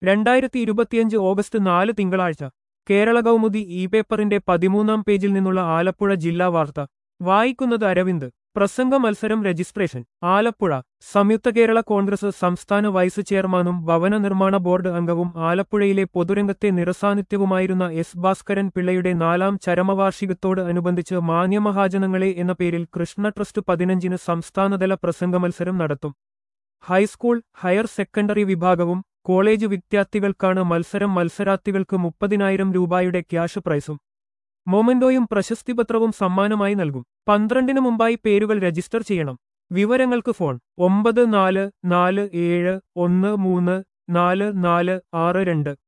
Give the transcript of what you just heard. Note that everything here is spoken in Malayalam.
രണ്ടായിരത്തി ഇരുപത്തിയഞ്ച് ഓഗസ്റ്റ് നാല് തിങ്കളാഴ്ച കേരള കൗമുദി ഇ പേപ്പറിന്റെ പതിമൂന്നാം പേജിൽ നിന്നുള്ള ആലപ്പുഴ ജില്ലാ വാർത്ത വായിക്കുന്നത് അരവിന്ദ് പ്രസംഗ മത്സരം രജിസ്ട്രേഷൻ ആലപ്പുഴ സംയുക്ത കേരള കോൺഗ്രസ് സംസ്ഥാന വൈസ് ചെയർമാനും ഭവന നിർമ്മാണ ബോർഡ് അംഗവും ആലപ്പുഴയിലെ പൊതുരംഗത്തെ നിറസാന്നിധ്യവുമായിരുന്ന എസ് ഭാസ്കരൻ പിള്ളയുടെ നാലാം ചരമവാർഷികത്തോട് അനുബന്ധിച്ച് മാന്യമഹാജനങ്ങളെ എന്ന പേരിൽ കൃഷ്ണ ട്രസ്റ്റ് പതിനഞ്ചിന് സംസ്ഥാനതല പ്രസംഗ മത്സരം നടത്തും ഹൈസ്കൂൾ ഹയർ സെക്കൻഡറി വിഭാഗവും കോളേജ് വിദ്യാർത്ഥികൾക്കാണ് മത്സരം മത്സരാർത്ഥികൾക്ക് മുപ്പതിനായിരം രൂപയുടെ ക്യാഷ് പ്രൈസും മൊമെന്റോയും പ്രശസ്തിപത്രവും സമ്മാനമായി നൽകും പന്ത്രണ്ടിന് മുമ്പായി പേരുകൾ രജിസ്റ്റർ ചെയ്യണം വിവരങ്ങൾക്ക് ഫോൺ ഒമ്പത് നാല് നാല് ഏഴ് ഒന്ന് മൂന്ന് നാല് നാല് ആറ് രണ്ട്